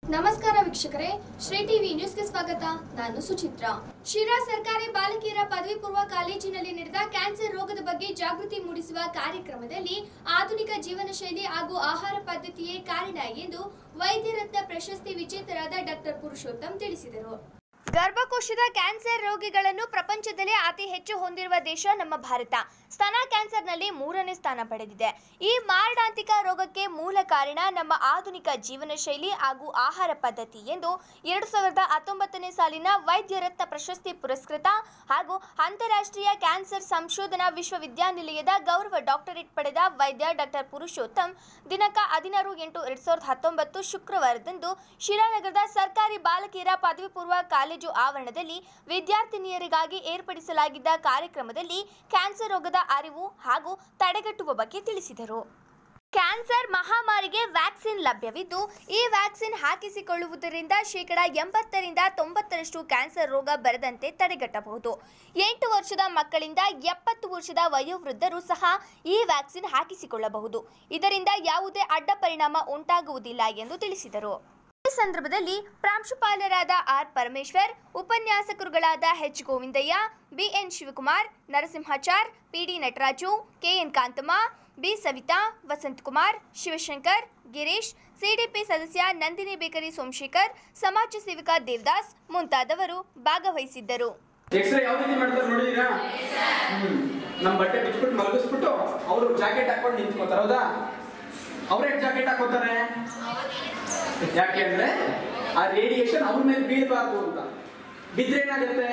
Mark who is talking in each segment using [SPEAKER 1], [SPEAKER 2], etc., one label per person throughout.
[SPEAKER 1] ನಮಸ್ಕಾರ ವೀಕ್ಷಕರೇ ಶ್ರೀ ಟಿವಿ ನ್ಯೂಸ್ಗೆ ಸ್ವಾಗತ ನಾನು ಸುಚಿತ್ರಾ ಶಿರಾ ಸರ್ಕಾರಿ ಬಾಲಕಿಯರ ಪದವಿ ಪೂರ್ವ ಕಾಲೇಜಿನಲ್ಲಿ ನಡೆದ ಕ್ಯಾನ್ಸರ್ ರೋಗದ ಬಗ್ಗೆ ಜಾಗೃತಿ ಮೂಡಿಸುವ ಕಾರ್ಯಕ್ರಮದಲ್ಲಿ ಆಧುನಿಕ ಜೀವನ ಶೈಲಿ ಹಾಗೂ ಆಹಾರ ಪದ್ಧತಿಯೇ ಕಾರಣ ಎಂದು ವೈದ್ಯರತ್ನ ಪ್ರಶಸ್ತಿ ವಿಜೇತರಾದ ಡಾಕ್ಟರ್ ಪುರುಷೋತ್ತಮ್ ತಿಳಿಸಿದರು ಗರ್ಭಕೋಶದ ಕ್ಯಾನ್ಸರ್ ರೋಗಿಗಳನ್ನು ಪ್ರಪಂಚದಲ್ಲೇ ಅತಿ ಹೆಚ್ಚು ಹೊಂದಿರುವ ದೇಶ ನಮ್ಮ ಭಾರತ ಸ್ತನ ಕ್ಯಾನ್ಸರ್ನಲ್ಲಿ ಮೂರನೇ ಸ್ಥಾನ ಪಡೆದಿದೆ ಈ ಮಾರಣಾಂತಿಕ ರೋಗಕ್ಕೆ ಮೂಲ ಕಾರಣ ನಮ್ಮ ಆಧುನಿಕ ಜೀವನ ಶೈಲಿ ಹಾಗೂ ಆಹಾರ ಪದ್ಧತಿ ಎಂದು ಎರಡು ಸಾವಿರದ ಹತ್ತೊಂಬತ್ತನೇ ಸಾಲಿನ ವೈದ್ಯ ರತ್ನ ಪ್ರಶಸ್ತಿ ಪುರಸ್ಕೃತ ಹಾಗೂ ಅಂತಾರಾಷ್ಟ್ರೀಯ ಕ್ಯಾನ್ಸರ್ ಸಂಶೋಧನಾ ವಿಶ್ವವಿದ್ಯಾನಿಲಯದ ಗೌರವ ಡಾಕ್ಟರೇಟ್ ಪಡೆದ ವೈದ್ಯ ಡಾಕ್ಟರ್ ಪುರುಷೋತ್ತಮ್ ದಿನಾಂಕ ಹದಿನಾರು ಎಂಟು ಎರಡ್ ಸಾವಿರದ ಹತ್ತೊಂಬತ್ತು ಶುಕ್ರವಾರದಂದು ಶಿರಾನಗರದ ಸರ್ಕಾರಿ ಬಾಲಕಿಯರ ಪದವಿ ಪೂರ್ವ ಕಾಲೇಜು ಆವರಣದಲ್ಲಿ ವಿದ್ಯಾರ್ಥಿನಿಯರಿಗಾಗಿ ಏರ್ಪಡಿಸಲಾಗಿದ್ದ ಕಾರ್ಯಕ್ರಮದಲ್ಲಿ ಕ್ಯಾನ್ಸರ್ ರೋಗದ ಅರಿವು ಹಾಗೂ ತಡೆಗಟ್ಟುವ ಬಗ್ಗೆ ತಿಳಿಸಿದರು ಕ್ಯಾನ್ಸರ್ ಮಹಾಮಾರಿಗೆ ವ್ಯಾಕ್ಸಿನ್ ಲಭ್ಯವಿದ್ದು ಈ ವ್ಯಾಕ್ಸಿನ್ ಹಾಕಿಸಿಕೊಳ್ಳುವುದರಿಂದ ಶೇಕಡ ಎಂಬತ್ತರಿಂದ ತೊಂಬತ್ತರಷ್ಟು ಕ್ಯಾನ್ಸರ್ ರೋಗ ಬರದಂತೆ ತಡೆಗಟ್ಟಬಹುದು ಎಂಟು ವರ್ಷದ ಮಕ್ಕಳಿಂದ ಎಪ್ಪತ್ತು ವರ್ಷದ ವಯೋವೃದ್ಧರು ಸಹ ಈ ವ್ಯಾಕ್ಸಿನ್ ಹಾಕಿಸಿಕೊಳ್ಳಬಹುದು ಇದರಿಂದ ಯಾವುದೇ ಅಡ್ಡ ಪರಿಣಾಮ ಉಂಟಾಗುವುದಿಲ್ಲ ಎಂದು ತಿಳಿಸಿದರು ಈ ಸಂದರ್ಭದಲ್ಲಿ ಪ್ರಾಂಶುಪಾಲರಾದ ಆರ್ ಪರಮೇಶ್ವರ್ ಉಪನ್ಯಾಸಕರುಗಳಾದ H Govindayya BN Shivakumar Narasimhachar PD Nataraju KN Kanthamma B Savitha Vasanthakumar Shivashankar Girish CDP ಸದಸ್ಯ ನಂದಿನಿ ಬೇಕರಿ ಸೋಮಶೇಖರ್ ಸಮಾಜ ಸೇವಕ ದೇವದಾಸ್ ಮುಂತಾದವರು ಭಾಗವಹಿಸಿದ್ದರು
[SPEAKER 2] ಎಕ್ಸ್ರೇ ಯಾವ ರೀತಿ ಮಾಡ್ತಾರೆ ನೋಡಿದೀರಾ ಹ್ಮ್. ನಮ್ ಬಟ್ಟೆ ಬಿಚ್ಬಿಟ್ಟು ಮಲಗಿಸ್ಬಿಟ್ಟು ಅವರು ಜಾಕೆಟ್ ಹಾಕೊಂಡು ನಿಂತ್ಕೋತಾರೆ ಹೌದಾ ಅವ್ರೇ ಜಾಕೆಟ್ ಹಾಕೋತಾರೆ ಯಾಕೆ ಅಂದ್ರೆ ಆ ರೇಡಿಯೇಷನ್ ಅವ್ರ ಮೇಲೆ ಬೀಳಬಾರ್ದು ಅಂತ ಬಿದ್ರೆ ಏನಾಗುತ್ತೆ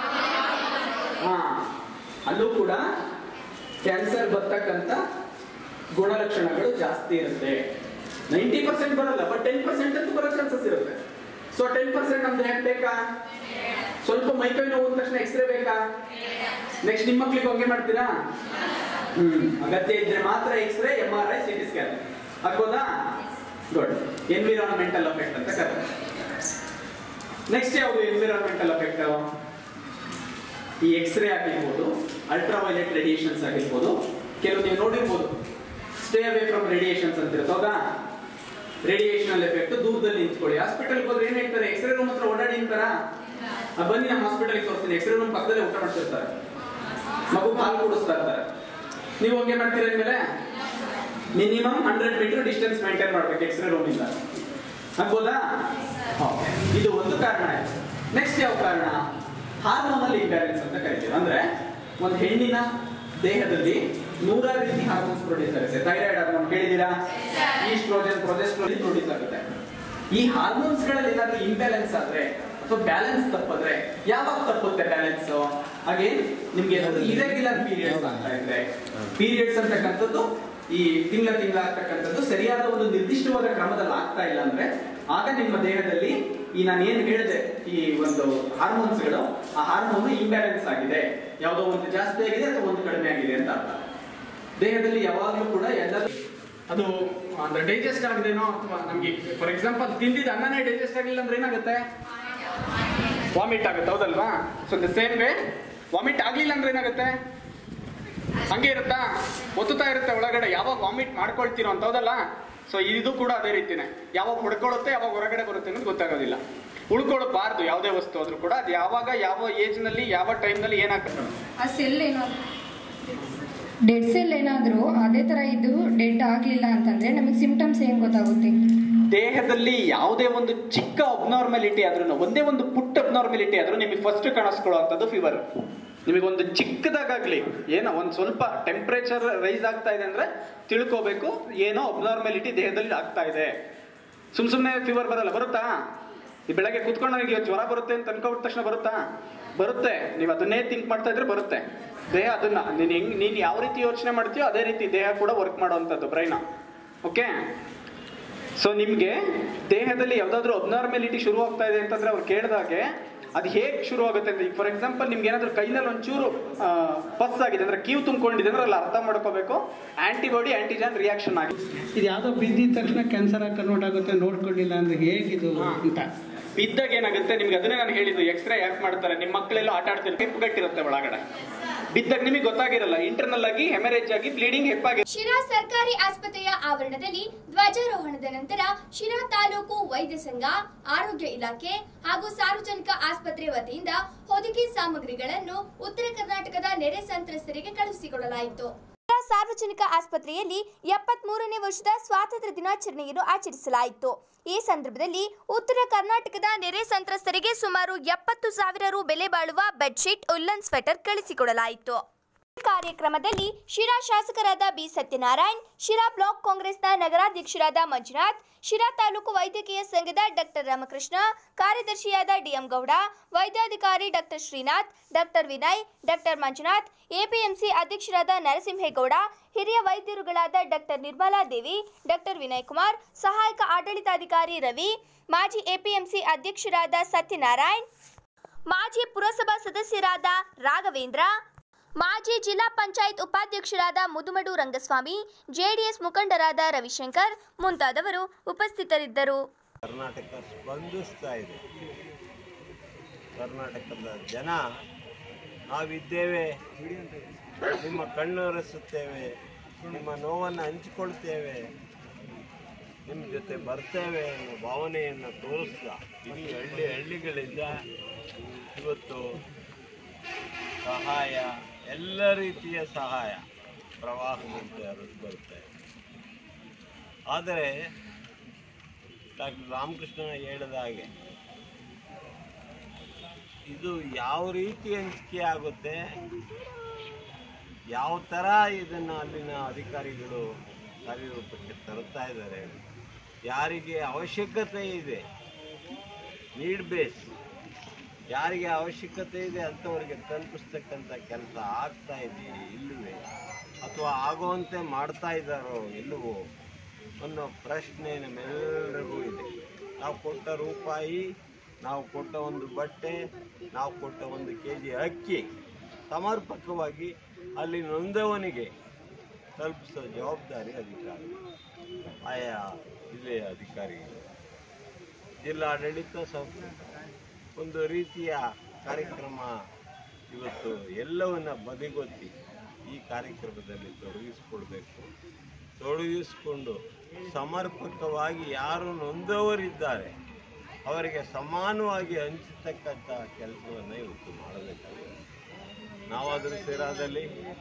[SPEAKER 2] ಹಾ ಅಲ್ಲೂ ಕೂಡ ಕ್ಯಾನ್ಸರ್ ಬರ್ತಕ್ಕಂಥ ಗುಣಲಕ್ಷಣಗಳು ಜಾಸ್ತಿ ಇರುತ್ತೆ ನೈಂಟಿ ಪರ್ಸೆಂಟ್ ಬರಲ್ಲ ಬಟ್ ಟೆನ್ ಪರ್ಸೆಂಟ್ ಅಂತೂ ಬರೋ ಚಾನ್ಸಸ್ ಇರುತ್ತೆ ಸೊ ಟೆನ್ ಪರ್ಸೆಂಟ್ ನಮ್ದು ಹೆಂಗ್ ಬೇಕಾ ಸ್ವಲ್ಪ ಮೈಕೈ ನೋವು ಅಂದ ತಕ್ಷಣ ಎಕ್ಸ್ರೇ ಬೇಕಾ ನೆಕ್ಸ್ಟ್ ನಿಮ್ಮ ಮಕ್ಳಿಗೆ ಹಂಗೆ ಮಾಡ್ತೀರಾ ಹ್ಮ್ ಅಗತ್ಯ ಇದ್ರೆ ಮಾತ್ರ x ray M R I C T scan ಆಗ್ಬೋದಾ ಗುಡ್ ಎನ್ವಿರಾನ್ಮೆಂಟಲ್ ಎಫೆಕ್ಟ್ ಅಂತ ಕರೀತಾರೆ ನೆಕ್ಸ್ಟ್ ಯಾವುದು ಎನ್ವಿರಾನ್ಮೆಂಟಲ್ ಎಫೆಕ್ಟ್ ಈ ಎಕ್ಸ್ರೇ ಆಗಿರ್ಬೋದು ಅಲ್ಟ್ರಾ ವೈಲೆಟ್ ರೇಡಿಯೇಷನ್ಸ್ ಆಗಿರ್ಬೋದು ಕೆಲವು ನೀವು ನೋಡಿರ್ಬೋದು ಸ್ಟೇ ಅವೇ ಫ್ರಮ್ ರೇಡಿಯೇಷನ್ಸ್ ಅಂತ ಇರುತ್ತೆ ಹೌದಾ ರೇಡಿಯೇಷನಲ್ ಎಫೆಕ್ಟ್ ದೂರದಲ್ಲಿ ನಿಂತ್ಕೊಳ್ಳಿ ಹಾಸ್ಪಿಟಲ್ ಹೋದ್ರೆ ಏನ್ ಹೇಳ್ತಾರೆ ಎಕ್ಸ್ರೇ ರೂಮ್ ಹತ್ರ ಓಡಾಡಿ ಅಂತಾರ ಬನ್ನಿ ನಮ್ಮ ಹಾಸ್ಪಿಟಲ್ಗೆ ತೋರಿಸ್ತೀನಿ ಎಕ್ಸ್ರೇ ರೂಮ್ ಪಕ್ಕದಲ್ಲೇ ಊಟ ಮಾಡ್ತಿರ್ತಾರೆ ಮಗು ಹಾಲು ಕುಡಿಸ್ತಾ ಇರ್ತಾರೆ ನೀವು ಹಂಗೆ ಮಾಡ್ತೀರ ಅಂದ್ಮೇಲೆ minimum hundred metre distance maintain ಮಾಡ್ಬೇಕು ಎಕ್ಸ್ರೇ ರೂಮ್ ಇಂದ ಆಗ್ಬೋದಾ Okay. ಇದು ಒಂದು ಕಾರಣ ಆಯ್ತು ನೆಕ್ಸ್ಟ್ ಯಾವ ಕಾರಣ ಹಾರ್ಮೋನಲ್ ಇಂಬ್ಯಾಲೆನ್ಸ್ ಅಂತ ಕರಿತೀವಿ ಅಂದ್ರೆ ಒಂದು ಹೆಣ್ಣಿನ ದೇಹದಲ್ಲಿ ನೂರಾರು ರೀತಿ ಹಾರ್ಮೋನ್ಸ್ ಪ್ರೊಡ್ಯೂಸ್ ಆಗುತ್ತೆ ಥೈರಾಯ್ಡ್ ಹಾರ್ಮೋನ್ ಕೇಳಿದೀರಾ ಈಸ್ಟ್ರೋಜನ್ ಪ್ರೊಜೆಸ್ಟ್ರೋನ್ ಪ್ರೊಡ್ಯೂಸ್ ಆಗುತ್ತೆ ಈ ಹಾರ್ಮೋನ್ಸ್ ಗಳಲ್ಲಿ ಏನಾದ್ರೂ ಇಂಬ್ಯಾಲೆನ್ಸ್ ಆದ್ರೆ ಅಥವಾ ಬ್ಯಾಲೆನ್ಸ್ ತಪ್ಪಿದ್ರೆ ಯಾವಾಗ ತಪ್ಪುತ್ತೆ ಬ್ಯಾಲೆನ್ಸ್ ಹಾಗೆ ನಿಮ್ಗೆ ಇರೆಗ್ಯುಲರ್ ಪೀರಿಯಡ್ಸ್ ಆಗ್ತಾ ಇದ್ರೆ ಪೀರಿಯಡ್ಸ್ ಅಂತಕ್ಕಂಥದ್ದು ಈ ತಿಂಗಳ ತಿಂಗಳ ಆಗ್ತಕ್ಕಂಥದ್ದು ಸರಿಯಾದ ಒಂದು ನಿರ್ದಿಷ್ಟವಾದ ಕ್ರಮದಲ್ಲಿ ಆಗ್ತಾ ಇಲ್ಲ ಅಂದ್ರೆ ಆಗ ನಿಮ್ಮ ದೇಹದಲ್ಲಿ ಈ ನಾನು ಏನ್ ಹೇಳಿದೆ ಈ ಒಂದು ಹಾರ್ಮೋನ್ಸ್ ಗಳು ಆ ಹಾರ್ಮೋನ್ ಇಂಬ್ಯಾಲೆನ್ಸ್ ಆಗಿದೆ ಯಾವುದೋ ಒಂದು ಜಾಸ್ತಿ ಆಗಿದೆ ಅಥವಾ ಒಂದು ಕಡಿಮೆ ಆಗಿದೆ ಅಂತ ಅರ್ಥ ದೇಹದಲ್ಲಿ ಯಾವಾಗಲೂ ಕೂಡ ಎಲ್ಲರೂ ಅದು ಅಂದ್ರೆ ಡೈಜೆಸ್ಟ್ ಆಗಿದೆನೋ ಅಥವಾ ನಮ್ಗೆ ಫಾರ್ ಎಕ್ಸಾಂಪಲ್ ತಿಂದಿದ್ದ ಅನ್ನನೇ ಡೈಜೆಸ್ಟ್ ಆಗಿಲ್ಲ ಅಂದ್ರೆ ಏನಾಗುತ್ತೆ ವಾಮಿಟ್ ಆಗುತ್ತೆ ಹೌದಲ್ವಾ so the same way vomit ಆಗ್ಲಿಲ್ಲ ಅಂದ್ರೆ ಏನಾಗುತ್ತೆ ಹಂಗೆ ಇರುತ್ತಾ ಒತ್ತುತ್ತಾ ಇರುತ್ತೆ ಒಳಗಡೆ ಯಾವಾಗ ವಾಮಿಟ್ ಮಾಡ್ಕೊಳ್ತೀರೋ ಅಂತ ಹೌದಲ್ಲ ಸೊ ಇದು ಕೂಡ ಅದೇ ರೀತಿನೇ ಯಾವಾಗ ಹೊಡ್ಕೊಳ್ಳುತ್ತೆ ಯಾವಾಗ ಹೊರಗಡೆ ಬರುತ್ತೆ ಅನ್ನೋದು ಗೊತ್ತಾಗೋದಿಲ್ಲ ಉಳ್ಕೊಳ್ಬಾರ್ದು ಯಾವುದೇ ವಸ್ತು ಆದ್ರೂ ಕೂಡ ಅದು ಯಾವಾಗ ಯಾವ ಏಜ್ ನಲ್ಲಿ ಯಾವ ಟೈಮ್ ನಲ್ಲಿ ಏನಾಗುತ್ತೆ
[SPEAKER 3] ಆ ಸೆಲ್ ಏನಾದ್ರು ಡೆಡ್ ಸೆಲ್ ಏನಾದರೂ ಅದೇ ಥರ ಇದು ಡೆಡ್ ಆಗಲಿಲ್ಲ ಅಂತಂದರೆ ನಮಗೆ ಸಿಂಪ್ಟಮ್ಸ್ ಏನು ಗೊತ್ತಾಗುತ್ತೆ
[SPEAKER 2] ದೇಹದಲ್ಲಿ ಯಾವುದೇ ಒಂದು ಚಿಕ್ಕ ಅಬ್ನಾರ್ಮಲಿಟಿ ಆದ್ರೂ ಒಂದೇ ಒಂದು ಪುಟ್ಟ ಅಬ್ನಾರ್ಮಲಿಟಿ ಆದ್ರೂ ನಿಮಗೆ ಫಸ್ಟ್ ಕಾಣಿಸ್ಕೊಳ್ಳುವಂಥದ್ದು ಫೀವರ್ ನಿಮಗೊಂದು ಚಿಕ್ಕದಾಗಲಿ ಏನೋ ಒಂದು ಸ್ವಲ್ಪ ಟೆಂಪ್ರೇಚರ್ ರೈಸ್ ಆಗ್ತಾ ಇದೆ ಅಂದ್ರೆ ತಿಳ್ಕೋಬೇಕು ಏನೋ ಅಬ್ನಾರ್ಮಲಿಟಿ ದೇಹದಲ್ಲಿ ಆಗ್ತಾ ಇದೆ ಸುಮ್ ಸುಮ್ಮನೆ ಫೀವರ್ ಬರಲ್ಲ ಬರುತ್ತಾ ಈ ಬೆಳಗ್ಗೆ ಕುತ್ಕೊಂಡು ನನಗೆ ಇವತ್ತು ಜ್ವರ ಬರುತ್ತೆ ಅಂತ ಅನ್ಕೊಂಡ ತಕ್ಷಣ ಬರುತ್ತಾ ಬರುತ್ತೆ ನೀವು ಅದನ್ನೇ ಥಿಂಕ್ ಮಾಡ್ತಾ ಇದ್ರೆ ಬರುತ್ತೆ ದೇಹ ಅದನ್ನ ನೀನು ಹೆಂಗ್ ನೀನು ಯಾವ ರೀತಿ ಯೋಚನೆ ಮಾಡ್ತೀಯೋ ಅದೇ ರೀತಿ ದೇಹ ಕೂಡ ವರ್ಕ್ ಮಾಡುವಂಥದ್ದು ಬ್ರೈನ ಓಕೆ ಸೊ ನಿಮಗೆ ದೇಹದಲ್ಲಿ ಯಾವ್ದಾದ್ರು ಅಬ್ನಾರ್ಮೆಲಿಟಿ ಶುರು ಆಗ್ತಾ ಇದೆ ಅಂತಂದ್ರೆ ಅವ್ರು ಕೇಳಿದಾಗೆ ಅದು ಹೇಗೆ ಶುರು ಆಗುತ್ತೆ ಅಂದ್ರೆ ಫಾರ್ ಎಕ್ಸಾಂಪಲ್ ನಿಮ್ಗೆ ಏನಾದ್ರು ಕೈನಲ್ಲಿ ಒಂಚೂರು ಪಸ್ ಆಗಿದೆ ಅಂದ್ರೆ ಕೀವು ತುಂಬಿಕೊಂಡಿದೆ ಅಂದ್ರೆ ಅಲ್ಲಿ ಅರ್ಥ ಮಾಡ್ಕೋಬೇಕು ಆಂಟಿಬಾಡಿ ಆಂಟಿಜನ್ ರಿಯಾಕ್ಷನ್ ಆಗಿದೆ
[SPEAKER 4] ಇದು ಯಾವುದೋ ಬಿದ್ದಿದ ತಕ್ಷಣ ಕ್ಯಾನ್ಸರ್ ಆಗಿ ಕನ್ವರ್ಟ್ ಆಗುತ್ತೆ ನೋಡ್ಕೊಂಡಿಲ್ಲ ಅಂದ್ರೆ ಹೇಗಿದು
[SPEAKER 2] ಹಾ.
[SPEAKER 4] ಅಂತ
[SPEAKER 2] ಬಿದ್ದಾಗ ಏನಾಗುತ್ತೆ ನಿಮ್ಗೆ ಅದನ್ನೇ ನಾನು ಹೇಳಿದ್ದು ಎಕ್ಸ್ರೇ ಯಾಕೆ ಮಾಡ್ತಾರೆ ನಿಮ್ಮ ಮಕ್ಕಳೆಲ್ಲ ಆಟ ಆಡ್ತಿರ್ತಾರೆ ಟಿಪ್ ಗಟ್ಟಿರುತ್ತೆ ಒಳಗಡೆ ಬಿದ್ದಾಗ ನಿಮಗೆ ಗೊತ್ತಾಗಿರಲ್ಲ ಇಂಟರ್ನಲ್ ಆಗಿ ಹೆಮರೇಜ್ ಆಗಿ ಬ್ಲೀಡಿಂಗ್ ಹೆಪ್ಪಾಗಿ
[SPEAKER 1] ಶಿರಾ ಸರ್ಕಾರಿ ಆಸ್ಪತ್ರೆಯ ಆವರಣದಲ್ಲಿ ಧ್ವಜಾರೋಹಣದ ನಂತರ ಶಿರಾ ತಾಲೂಕು ವೈದ್ಯ ಸಂಘ ಆರೋಗ್ಯ ಇಲಾಖೆ ಹಾಗೂ ಸಾರ್ವಜನಿಕ ಆಸ್ಪತ್ರೆ ವತಿಯಿಂದ ಹೊದಿಕೆ ಸಾಮಗ್ರಿಗಳನ್ನು ಉತ್ತರ ಕರ್ನಾಟಕದ ನೆರೆ ಸಂತ್ರಸ್ತರಿಗೆ ಕಳುಹಿಸಿಕೊಡಲಾಯಿತು ಶಿರಾ ಸಾರ್ವಜನಿಕ ಆಸ್ಪತ್ರೆಯಲ್ಲಿ ಎಪ್ಪತ್ಮೂರನೇ ವರ್ಷದ ಸ್ವಾತಂತ್ರ್ಯ ದಿನಾಚರಣೆಯನ್ನು ಆಚರಿಸಲಾಯಿತು ಈ ಸಂದರ್ಭದಲ್ಲಿ ಉತ್ತರ ಕರ್ನಾಟಕದ ನೆರೆ ಸಂತ್ರಸ್ತರಿಗೆ ಸುಮಾರು ಎಪ್ಪತ್ತು ಸಾವಿರ ರು ಬೆಲೆ ಬಾಳುವ ಬೆಡ್ಶೀಟ್ ಉಲ್ಲನ್ ಸ್ವೆಟರ್ ಕಳಿಸಿಕೊಡಲಾಯಿತು ಈ ಕಾರ್ಯಕ್ರಮದಲ್ಲಿ ಶಿರಾ ಶಾಸಕರಾದ ಬಿ ಸತ್ಯನಾರಾಯಣ್ ಶಿರಾ ಬ್ಲಾಕ್ ಕಾಂಗ್ರೆಸ್ನ ನಗರಾಧ್ಯಕ್ಷರಾದ ಮಂಜುನಾಥ್ ಶಿರಾ ತಾಲೂಕು ವೈದ್ಯಕೀಯ ಸಂಘದ ಡಾಕ್ಟರ್ ರಾಮಕೃಷ್ಣ ಕಾರ್ಯದರ್ಶಿಯಾದ ಡಿಎಂ ಗೌಡ ವೈದ್ಯಾಧಿಕಾರಿ doctor Srinath doctor Vinay doctor Manjunath APMC ಅಧ್ಯಕ್ಷರಾದ ನರಸಿಂಹೇಗೌಡ ಹಿರಿಯ ವೈದ್ಯರುಗಳಾದ ಡಾಕ್ಟರ್ ನಿರ್ಮಲಾ ದೇವಿ ಡಾಕ್ಟರ್ ವಿನಯ್ ಕುಮಾರ್ ಸಹಾಯಕ ಆಡಳಿತಾಧಿಕಾರಿ ರವಿ ಮಾಜಿ ಎಪಿಎಂಸಿ ಅಧ್ಯಕ್ಷರಾದ ಸತ್ಯನಾರಾಯಣ್ ಮಾಜಿ ಪುರಸಭಾ ಸದಸ್ಯರಾದ ರಾಘವೇಂದ್ರ ಮಾಜಿ ಜಿಲ್ಲಾ ಪಂಚಾಯತ್ ಉಪಾಧ್ಯಕ್ಷರಾದ ಮುದುಮಡು ರಂಗಸ್ವಾಮಿ ಜೆಡಿಎಸ್ ಮುಖಂಡರಾದ ರವಿಶಂಕರ್ ಮುಂತಾದವರು ಉಪಸ್ಥಿತರಿದ್ದರು
[SPEAKER 5] ಕರ್ನಾಟಕ ಸ್ಪಂದಿಸ್ತಾ ಇದೆ ಕರ್ನಾಟಕದ ಜನ ನಾವಿದ್ದೇವೆ ನಿಮ್ಮ ಕಣ್ಣೊರೆಸುತ್ತೇವೆ ನಿಮ್ಮ ನೋವನ್ನು ಹಂಚಿಕೊಳ್ತೇವೆ ನಿಮ್ಮ ಜೊತೆ ಬರ್ತೇವೆ ಅನ್ನೋ ಭಾವನೆಯನ್ನು ತೋರಿಸ್ತಾ ಇಡೀ ಹಳ್ಳಿ ಹಳ್ಳಿಗಳಿಂದ ಇವತ್ತು ಸಹಾಯ ಎಲ್ಲ ರೀತಿಯ ಸಹಾಯ ಪ್ರವಾಹದಂತೆ ಹರಿದು ಬರುತ್ತೆ ಆದರೆ ಡಾಕ್ಟರ್ ರಾಮಕೃಷ್ಣ ಹೇಳಿದ ಹಾಗೆ ಇದು ಯಾವ ರೀತಿ ಹಂಚಿಕೆ ಆಗುತ್ತೆ ಯಾವ ಥರ ಇದನ್ನು ಅಲ್ಲಿನ ಅಧಿಕಾರಿಗಳು ಕಾರ್ಯರೂಪಕ್ಕೆ ತರುತ್ತಾ ಇದ್ದಾರೆ ಯಾರಿಗೆ ಅವಶ್ಯಕತೆ ಇದೆ ನೀಡ್ ಬೇಸ್ ಯಾರಿಗೆ ಅವಶ್ಯಕತೆ ಇದೆ ಅಂಥವ್ರಿಗೆ ತಲುಪಿಸ್ತಕ್ಕಂಥ ಕೆಲಸ ಆಗ್ತಾ ಇದೆಯೇ ಇಲ್ಲವೇ ಅಥವಾ ಆಗುವಂತೆ ಮಾಡ್ತಾ ಇದ್ದಾರೋ ಇಲ್ಲವೋ ಅನ್ನೋ ಪ್ರಶ್ನೆ ನಮ್ಮೆಲ್ಲರಿಗೂ ಇದೆ ನಾವು ಕೊಟ್ಟ ರೂಪಾಯಿ ನಾವು ಕೊಟ್ಟ ಒಂದು ಬಟ್ಟೆ ನಾವು ಕೊಟ್ಟ ಒಂದು ಕೆ ಜಿ ಅಕ್ಕಿ ಸಮರ್ಪಕವಾಗಿ ಅಲ್ಲಿ ನೊಂದವನಿಗೆ ತಲುಪಿಸೋ ಜವಾಬ್ದಾರಿ ಅಧಿಕಾರಿ ಆಯಾ ಜಿಲ್ಲೆಯ ಅಧಿಕಾರಿಗಳು ಜಿಲ್ಲಾಡಳಿತ ಸ್ವಲ್ಪ ಒಂದು ರೀತಿಯ ಕಾರ್ಯಕ್ರಮ ಇವತ್ತು ಎಲ್ಲವನ್ನ ಬದಿಗೊತ್ತಿ ಈ ಕಾರ್ಯಕ್ರಮದಲ್ಲಿ ತೊಡಗಿಸಿಕೊಳ್ಬೇಕು ತೊಡಗಿಸಿಕೊಂಡು ಸಮರ್ಪಕವಾಗಿ ಯಾರು ನೊಂದವರಿದ್ದಾರೆ ಅವರಿಗೆ ಸಮಾನವಾಗಿ ಹಂಚತಕ್ಕಂಥ ಕೆಲಸವನ್ನು ಇವತ್ತು ಮಾಡಬೇಕಾಗಿದೆ ನಾವಾದರೂ ಸೇರಾದಲ್ಲಿ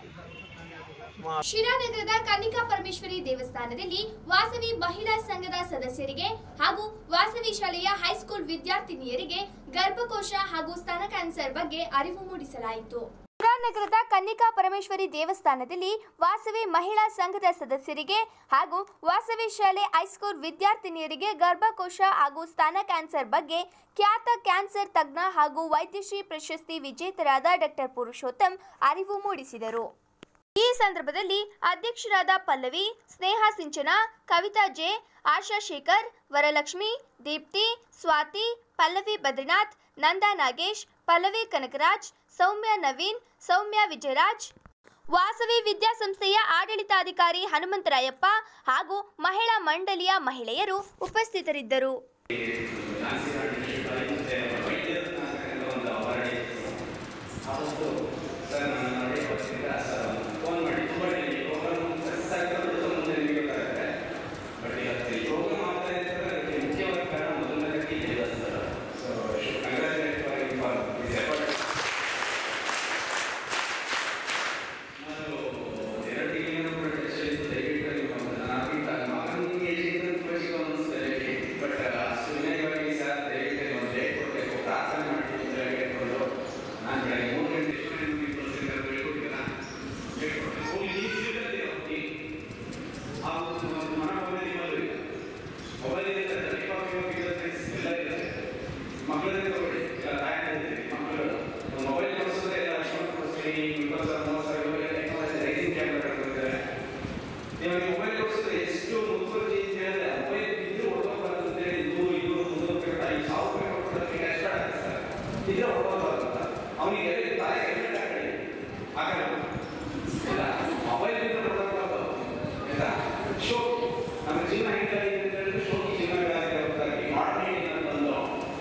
[SPEAKER 5] ಸುಮಾರು
[SPEAKER 1] ಶಿರಾನಗರದ ಕನ್ನಿಕಾ ಪರಮೇಶ್ವರಿ ದೇವಸ್ಥಾನದಲ್ಲಿ ವಾಸವಿ ಮಹಿಳಾ ಸಂಘದ ಸದಸ್ಯರಿಗೆ ಹಾಗೂ ವಾಸವಿ ಶಾಲೆಯ ಹೈಸ್ಕೂಲ್ ವಿದ್ಯಾರ್ಥಿನಿಯರಿಗೆ ಗರ್ಭಕೋಶ ಹಾಗೂ ಸ್ತನ ಕ್ಯಾನ್ಸರ್ ಬಗ್ಗೆ ಅರಿವು ಮೂಡಿಸಲಾಯಿತು ಶಿರಾನಗರದ ಕನ್ನಿಕಾ ಪರಮೇಶ್ವರಿ ದೇವಸ್ಥಾನದಲ್ಲಿ ವಾಸವಿ ಮಹಿಳಾ ಸಂಘದ ಸದಸ್ಯರಿಗೆ ಹಾಗೂ ವಾಸವಿ ಶಾಲೆ ಹೈಸ್ಕೂಲ್ ವಿದ್ಯಾರ್ಥಿನಿಯರಿಗೆ ಗರ್ಭಕೋಶ ಹಾಗೂ ಸ್ತನ ಕ್ಯಾನ್ಸರ್ ಬಗ್ಗೆ ಖ್ಯಾತ ಕ್ಯಾನ್ಸರ್ ತಜ್ಞ ಹಾಗೂ ವೈದ್ಯಶ್ರೀ ಪ್ರಶಸ್ತಿ ವಿಜೇತರಾದ ಡಾಕ್ಟರ್ ಪುರುಷೋತ್ತಮ್ ಅರಿವು ಮೂಡಿಸಿದರು ಈ ಸಂದರ್ಭದಲ್ಲಿ ಅಧ್ಯಕ್ಷರಾದ ಪಲ್ಲವಿ ಸ್ನೇಹ ಸಿಂಚನ ಕವಿತಾ ಜೆ ಆಶಾ ಶೇಖರ್ ವರಲಕ್ಷ್ಮಿ ದೀಪ್ತಿ ಸ್ವಾತಿ ಪಲ್ಲವಿ ಬದ್ರಿನಾಥ್ ನಂದಾ ನಾಗೇಶ್ ಪಲ್ಲವಿ ಕನಕರಾಜ್ ಸೌಮ್ಯ ನವೀನ್ ಸೌಮ್ಯ ವಿಜಯರಾಜ್ ವಾಸವಿ ವಿದ್ಯಾಸಂಸ್ಥೆಯ ಆಡಳಿತಾಧಿಕಾರಿ ಹನುಮಂತರಾಯಪ್ಪ ಹಾಗೂ ಮಹಿಳಾ ಮಂಡಳಿಯ ಮಹಿಳೆಯರು ಉಪಸ್ಥಿತರಿದ್ದರು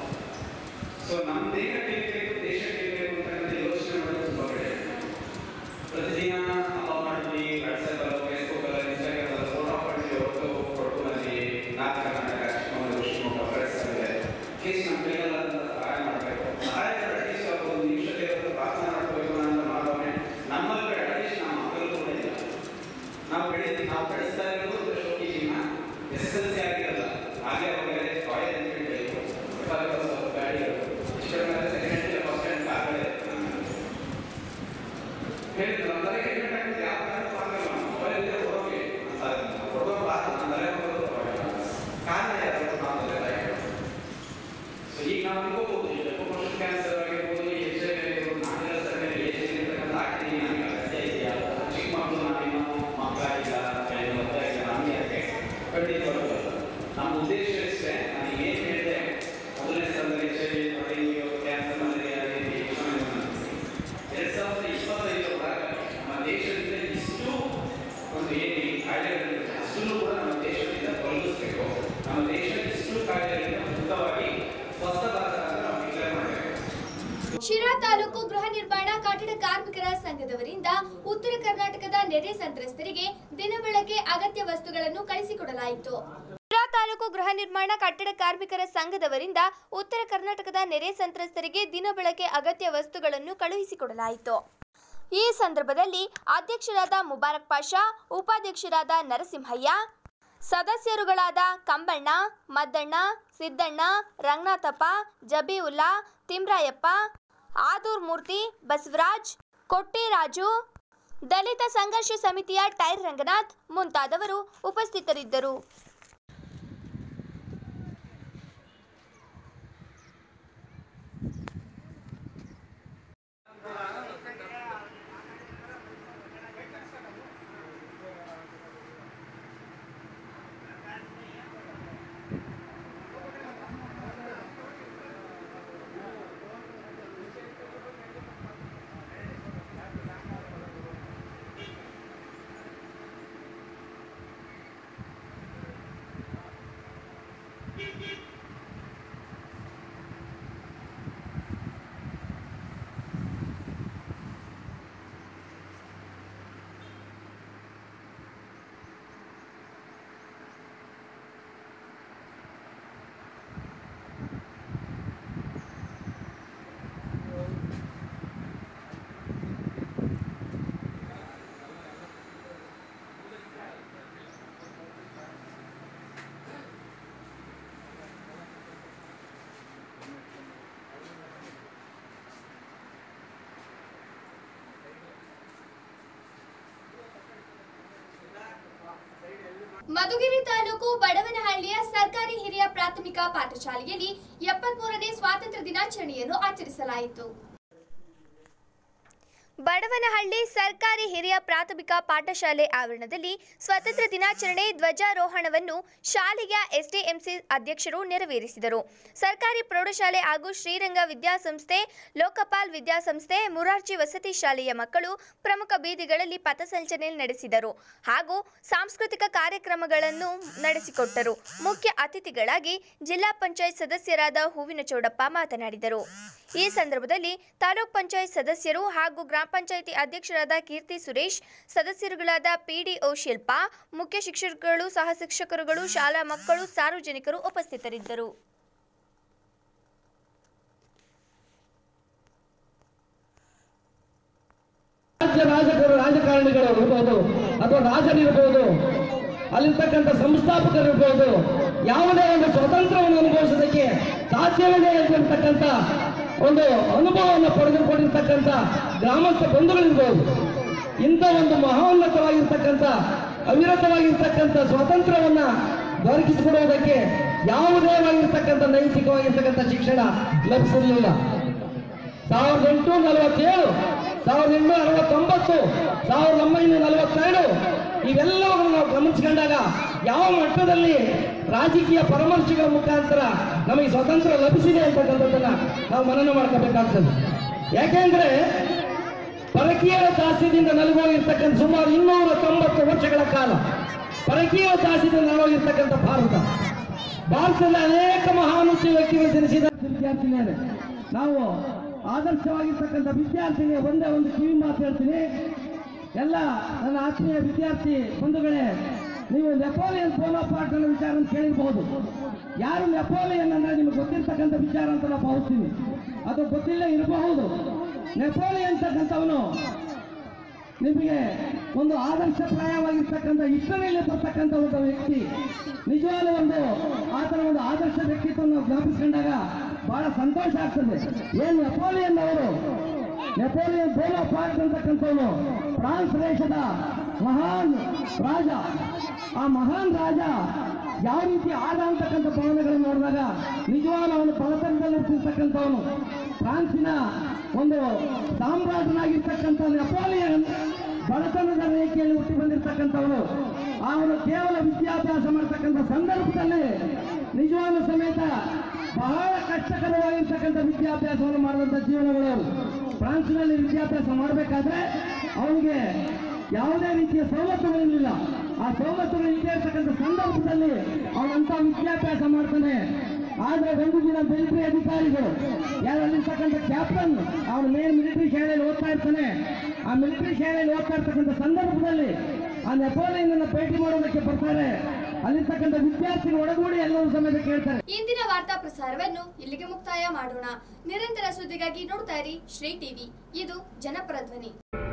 [SPEAKER 2] ಸೊ ನಮ್ಮ ದೇಹಕ್ಕೆ ಬೇಕು ದೇಶಕ್ಕೆ ಬೇಕು ಅಂತಕ್ಕಂಥ ಯೋಚನೆ ಮಾಡೋದು ತುಂಬ ಕಡೆ ನಾವು ಕಳಿಸ್ತಾ ಇರೋದು ಶೋಕಿ ಜೀವನ ಎಸ್ ಎಸ್ ಎಲ್ ಸಿ ಆಗಿರಲ್ಲ ಹಾಗೆ ಅವರಿಗೆ ರಾಯಲ್ ಎನ್ಫೀಲ್ಡ್ ಬೇಕು ಸ್ವಲ್ಪ ಗಾಡಿಗಳು ಇಷ್ಟು ಕಡಿಮೆ ಸೆಕೆಂಡ್ ಹ್ಯಾಂಡ್ ಫಸ್ಟ್ ಹ್ಯಾಂಡ್ ಆಗಲೇ ಹೇಳಿದ್ರು ಅಂದರೆ ಹೆಲ್ಮೆಟ್ ಹಾಕಿದ್ರೆ ಯಾವ ಕಾರಣಕ್ಕೂ ಆಗಲ್ಲ ಮೊಬೈಲ್ ಇದ್ರೆ ಕೊಡೋಕೆ ಕೊಡೋಕೆ ಅಂದರೆ ಕಾರಣ ಯಾರು ಮಾತಾಡಲ್ಲ ಸೊ ಈಗ ನಾವು ಅನ್ಕೋಬಹುದು ಕೋಶನ್ ಕ್ಯಾನ್ಸರ್ ಆಗಿರ್ಬೋದು ಎಚ್ ಐ ವಿ ಆಗಿರ್ಬೋದು ನಾನೆಲ್ಲ ಸರಿ ಏಜ್ ಇರ್ತಕ್ಕಂಥ ಆಗ್ತೀನಿ ನನಗೆ ಅಗತ್ಯ ಇದೆಯಾ ಚಿಕ್ಕ ಮಕ್ಕಳು ನಾನೇನು ಮಕ್ಕಳಿಲ್ಲ ಏನು ಮದುವೆ ಇಲ್ಲ ನಮಗೆ ಯಾಕೆ ಖಂಡಿತವಾಗ್ಲೂ ನಮ್ಮ ಉದ್ದೇಶ ಇಷ್ಟೇ ನಾನು ಏನು ಹೇಳಿದೆ ಮೊದಲನೇ ಸ್ಥಳದಲ್ಲಿ H I V dengue cancer malaria ಎರಡ್ ಸಾವಿರದ ಇಪ್ಪತ್ತೈದರ ಒಳಗೆ ನಮ್ಮ ದೇಶದಿಂದ ಇಷ್ಟು ಒಂದು ಏನು ಕಾಯಿಲೆಗಳಿದೆ ಅಷ್ಟನ್ನು ಕೂಡ ನಮ್ಮ ದೇಶದಿಂದ ತೊಲಗಿಸ್ಬೇಕು ನಮ್ಮ ದೇಶ ಇಷ್ಟು ಕಾಯಿಲೆಗಳಿಂದ ಮುಕ್ತವಾಗಿ ಸ್ವಸ್ಥ ಭಾರತ ಅಂತ ನಾವು ಡಿಕ್ಲೇರ್ ಮಾಡಬೇಕು
[SPEAKER 1] ಶಿರಾ ತಾಲೂಕು ಗೃಹ ನಿರ್ಮಾಣ ಕಟ್ಟಡ ಕಾರ್ಮಿಕರ ಸಂಘದವರಿಂದ ಉತ್ತರ ಕರ್ನಾಟಕದ ನೆರೆ ಸಂತ್ರಸ್ತರಿಗೆ ದಿನಬಳಕೆ ಅಗತ್ಯ ವಸ್ತುಗಳನ್ನು ಕಳಿಸಿಕೊಡಲಾಯಿತು ಶಿರಾ ತಾಲೂಕು ಗೃಹ ನಿರ್ಮಾಣ ಕಟ್ಟಡ ಕಾರ್ಮಿಕರ ಸಂಘದವರಿಂದ ಉತ್ತರ ಕರ್ನಾಟಕದ ನೆರೆ ಸಂತ್ರಸ್ತರಿಗೆ ದಿನಬಳಕೆ ಅಗತ್ಯ ವಸ್ತುಗಳನ್ನು ಕಳುಹಿಸಿಕೊಡಲಾಯಿತು ಈ ಸಂದರ್ಭದಲ್ಲಿ ಅಧ್ಯಕ್ಷರಾದ ಮುಬಾರಕ್ ಪಾಷಾ ಉಪಾಧ್ಯಕ್ಷರಾದ ನರಸಿಂಹಯ್ಯ ಸದಸ್ಯರುಗಳಾದ ಕಂಬಣ್ಣ ಮದ್ದಣ್ಣ ಸಿದ್ದಣ್ಣ ರಂಗನಾಥಪ್ಪ ಜಬೀವುಲ್ಲಾ ತಿಮ್ರಾಯಪ್ಪ ಆದೂರ್ ಮೂರ್ತಿ ಬಸವರಾಜ್ ಕೊಟ್ಟಿರಾಜು ದಲಿತ ಸಂಘರ್ಷ ಸಮಿತಿಯ ಟೈರ್ ರಂಗನಾಥ್ ಮುಂತಾದವರು ಉಪಸ್ಥಿತರಿದ್ದರು ಮಧುಗಿರಿ ತಾಲೂಕು ಬಡವನಹಳ್ಳಿಯ ಸರ್ಕಾರಿ ಹಿರಿಯ ಪ್ರಾಥಮಿಕ ಪಾಠಶಾಲೆಯಲ್ಲಿ ಎಪ್ಪತ್ಮೂರನೇ ಸ್ವಾತಂತ್ರ್ಯ ದಿನಾಚರಣೆಯನ್ನು ಆಚರಿಸಲಾಯಿತು ಬಡವನಹಳ್ಳಿ ಸರ್ಕಾರಿ ಹಿರಿಯ ಪ್ರಾಥಮಿಕ ಪಾಠಶಾಲೆ ಆವರಣದಲ್ಲಿ ಸ್ವಾತಂತ್ರ್ಯ ದಿನಾಚರಣೆ ಧ್ವಜಾರೋಹಣವನ್ನು ಶಾಲೆಯ ಎಸ್ಡಿಎಂಸಿ ಅಧ್ಯಕ್ಷರು ನೆರವೇರಿಸಿದರು ಸರ್ಕಾರಿ ಪ್ರೌಢಶಾಲೆ ಹಾಗೂ ಶ್ರೀರಂಗ ವಿದ್ಯಾಸಂಸ್ಥೆ ಲೋಕಪಾಲ್ ವಿದ್ಯಾಸಂಸ್ಥೆ ಮುರಾರ್ಜಿ ವಸತಿ ಶಾಲೆಯ ಮಕ್ಕಳು ಪ್ರಮುಖ ಬೀದಿಗಳಲ್ಲಿ ಪಥಸಂಚಲನೆ ನಡೆಸಿದರು ಹಾಗೂ ಸಾಂಸ್ಕೃತಿಕ ಕಾರ್ಯಕ್ರಮಗಳನ್ನು ನಡೆಸಿಕೊಟ್ಟರು ಮುಖ್ಯ ಅತಿಥಿಗಳಾಗಿ ಜಿಲ್ಲಾ ಪಂಚಾಯತ್ ಸದಸ್ಯರಾದ ಹೂವಿನ ಚೌಡಪ್ಪ ಮಾತನಾಡಿದರು ಈ ಸಂದರ್ಭದಲ್ಲಿ ತಾಲೂಕ್ ಪಂಚಾಯತ್ ಸದಸ್ಯರು ಹಾಗೂ ಗ್ರಾಮ ಪಂಚಾಯಿತಿ ಅಧ್ಯಕ್ಷರಾದ ಕೀರ್ತಿ ಸುರೇಶ್ ಸದಸ್ಯರುಗಳಾದ ಪಿಡಿಒ ಶಿಲ್ಪಾ ಮುಖ್ಯ ಶಿಕ್ಷಕರು ಸಹ ಶಿಕ್ಷಕರುಗಳು ಶಾಲಾ ಮಕ್ಕಳು ಸಾರ್ವಜನಿಕರು ಉಪಸ್ಥಿತರಿದ್ದರು
[SPEAKER 6] ರಾಜ್ಯ ರಾಜಕರು ರಾಜಕಾರಣಿಗಳು ಇರ್ಬೋದು ಅಥವಾ ರಾಜನಿರ್ಬೋದು ಅಲ್ಲಿರ್ತಕ್ಕಂಥ ಸಂಸ್ಥಾಪಕರಿರ್ಬೋದು ಯಾವುದೇ ಒಂದು ಸ್ವತಂತ್ರವನ್ನು ಅನುಭವಿಸೋದಕ್ಕೆ ಸಾಧ್ಯವಿದೆ ಅಂತಿರ್ತಕ್ಕಂಥ ಒಂದು ಅನುಭವವನ್ನು ಪಡೆದುಕೊಂಡಿರ್ತಕ್ಕಂಥ ಗ್ರಾಮಸ್ಥ ಬಂಧುಗಳಿರ್ಬೋದು ಇಂಥ ಒಂದು ಮಹೋನ್ನತವಾಗಿರ್ತಕ್ಕಂಥ ಅವಿರತವಾಗಿರ್ತಕ್ಕಂಥ ಸ್ವಾತಂತ್ರ್ಯವನ್ನ ದೊರಕಿಸಿಕೊಡುವುದಕ್ಕೆ ಯಾವುದೇ ಆಗಿರ್ತಕ್ಕಂಥ ನೈತಿಕವಾಗಿರ್ತಕ್ಕಂಥ ಶಿಕ್ಷಣ ಲಭಿಸಿರಲಿಲ್ಲ ಸಾವಿರದ ಎಂಟುನೂರ ನಲವತ್ತೇಳು ಸಾವಿರದ ಎಂಟುನೂರ ಅರವತ್ತೊಂಬತ್ತು ಸಾವಿರದ ಒಂಬೈನೂರ ನಲವತ್ತೆರಡು ಇವೆಲ್ಲವನ್ನು ನಾವು ಗಮನಿಸಿಕೊಂಡಾಗ ಯಾವ ಮಟ್ಟದಲ್ಲಿ ರಾಜಕೀಯ ಪರಾಮರ್ಶೆಗಳ ಮುಖಾಂತರ ನಮಗೆ ಸ್ವಾತಂತ್ರ್ಯ ಲಭಿಸಿದೆ ಅಂತಕ್ಕಂಥದ್ದನ್ನ ನಾವು ಮನನ ಮಾಡ್ಕೋಬೇಕಾಗ್ತದೆ ಯಾಕೆಂದ್ರೆ ಪರಕೀಯರ ದಾಸ್ಯದಿಂದ ನಲುಗೋಗಿರ್ತಕ್ಕಂಥ ಸುಮಾರು ಇನ್ನೂರ ತೊಂಬತ್ತು ವರ್ಷಗಳ ಕಾಲ ಪರಕೀಯ ದಾಸ್ಯದಿಂದ ನಲುಗೋಗಿರ್ತಕ್ಕಂಥ ಭಾರತ ಭಾರತದಲ್ಲಿ ಅನೇಕ ಮಹಾನುಷ್ಯ ವ್ಯಕ್ತಿಗಳು ಜನಿಸಿದ ವಿದ್ಯಾರ್ಥಿನಿಯರೇ ನಾವು ಆದರ್ಶವಾಗಿರ್ತಕ್ಕಂಥ ವಿದ್ಯಾರ್ಥಿಗೆ ಒಂದೇ ಒಂದು ಕಿವಿ ಮಾತು ಹೇಳ್ತೀನಿ ಎಲ್ಲ ನನ್ನ ಆತ್ಮೀಯ ವಿದ್ಯಾರ್ಥಿ ಬಂಧುಗಳೇ ನೀವು ನೆಪೋಲಿಯನ್ ಬೋನಾಪಾರ್ಟ್ ಅನ್ನೋ ವಿಚಾರ ಅಂತ ಕೇಳಿರ್ಬೋದು ಯಾರು ನೆಪೋಲಿಯನ್ ಅಂದ್ರೆ ನಿಮಗೆ ಗೊತ್ತಿರ್ತಕ್ಕಂಥ ವಿಚಾರ ಅಂತ ನಾವು ಭಾವಿಸ್ತೀವಿ ಅದು ಗೊತ್ತಿಲ್ಲ ಇರಬಹುದು ನೆಪೋಲಿಯನ್ ಅಂತಕ್ಕಂಥವನು ನಿಮಗೆ ಒಂದು ಆದರ್ಶಪ್ರಾಯವಾಗಿರ್ತಕ್ಕಂಥ ಇಷ್ಟರಲ್ಲಿ ಬರ್ತಕ್ಕಂಥ ಒಬ್ಬ ವ್ಯಕ್ತಿ ನಿಜವಾದ ಒಂದು ಆತನ ಒಂದು ಆದರ್ಶ ವ್ಯಕ್ತಿತ್ವವನ್ನು ಜ್ಞಾಪಿಸ್ಕೊಂಡಾಗ ಬಹಳ ಸಂತೋಷ ಆಗ್ತದೆ ಏನು ನೆಪೋಲಿಯನ್ ಅವರು ನೆಪೋಲಿಯನ್ ಬೋನಾಪಾರ್ಟ್ ಅಂತಕ್ಕಂಥವನು ಫ್ರಾನ್ಸ್ ದೇಶದ ಮಹಾನ್ ರಾಜ ಆ ಮಹಾನ್ ರಾಜ ಯಾವ ರೀತಿ ಆದ ಅಂತಕ್ಕಂಥ ಭಾವನೆಗಳನ್ನು ನೋಡಿದಾಗ ನಿಜವಾದ ಅವನು ಬಡತನದಲ್ಲಿ ಇರ್ತಿರ್ತಕ್ಕಂಥವನು ಫ್ರಾನ್ಸಿನ ಒಂದು ಸಾಮ್ರಾಜ್ಯನಾಗಿರ್ತಕ್ಕಂಥ ನೆಪೋಲಿಯನ್ ಬಡತನದ ರೇಖೆಯಲ್ಲಿ ಹುಟ್ಟಿ ಬಂದಿರತಕ್ಕಂಥವನು ಅವನು ಕೇವಲ ವಿದ್ಯಾಭ್ಯಾಸ ಮಾಡ್ತಕ್ಕಂಥ ಸಂದರ್ಭದಲ್ಲಿ ನಿಜವಾದ ಸಮೇತ ಬಹಳ ಕಷ್ಟಕರವಾಗಿರ್ತಕ್ಕಂಥ ವಿದ್ಯಾಭ್ಯಾಸವನ್ನು ಮಾಡಿದಂಥ ಜೀವನಗಳು ಫ್ರಾನ್ಸ್ನಲ್ಲಿ ವಿದ್ಯಾಭ್ಯಾಸ ಮಾಡಬೇಕಾದ್ರೆ ಅವನಿಗೆ ಯಾವುದೇ ರೀತಿಯ ಸವಲತ್ತುಗಳಿರಲಿಲ್ಲ ಆ ಸವಲತ್ತುಗಳು ಇಲ್ಲದೆ ಇರ್ತಕ್ಕಂಥ ಸಂದರ್ಭದಲ್ಲಿ ಅವನಂತ ವಿದ್ಯಾಭ್ಯಾಸ ಮಾಡ್ತಾನೆ ಆದ್ರೆ ಒಂದು ದಿನ ಮಿಲಿಟರಿ ಅಧಿಕಾರಿಗಳು ಯಾರಲ್ಲಿರ್ತಕ್ಕಂಥ ಕ್ಯಾಪ್ಟನ್ ಅವನು ಮೇನ್ ಮಿಲಿಟರಿ ಶಾಲೆಯಲ್ಲಿ ಓದ್ತಾ ಇರ್ತಾನೆ ಆ ಮಿಲಿಟರಿ ಶಾಲೆಯಲ್ಲಿ ಓದ್ತಾ ಇರ್ತಕ್ಕಂಥ ಸಂದರ್ಭದಲ್ಲಿ ಆ ನೆಪೋಲಿಯನ್ ಭೇಟಿ ಮಾಡೋದಕ್ಕೆ ಬರ್ತಾರೆ ಅಲ್ಲಿರ್ತಕ್ಕಂಥ ವಿದ್ಯಾರ್ಥಿಗಳು ಒಳಗೂಡಿ ಎಲ್ಲರೂ ಸಮೇತ ಕೇಳ್ತಾರೆ
[SPEAKER 1] ಇಂದಿನ ವಾರ್ತಾ ಪ್ರಸಾರವನ್ನು ಇಲ್ಲಿಗೆ ಮುಕ್ತಾಯ ಮಾಡೋಣ ನಿರಂತರ ಸುದ್ದಿಗಾಗಿ ನೋಡ್ತಾ ಇರಿ ಶ್ರೀ ಟಿವಿ ಇದು ಜನಪರ ಧ್ವನಿ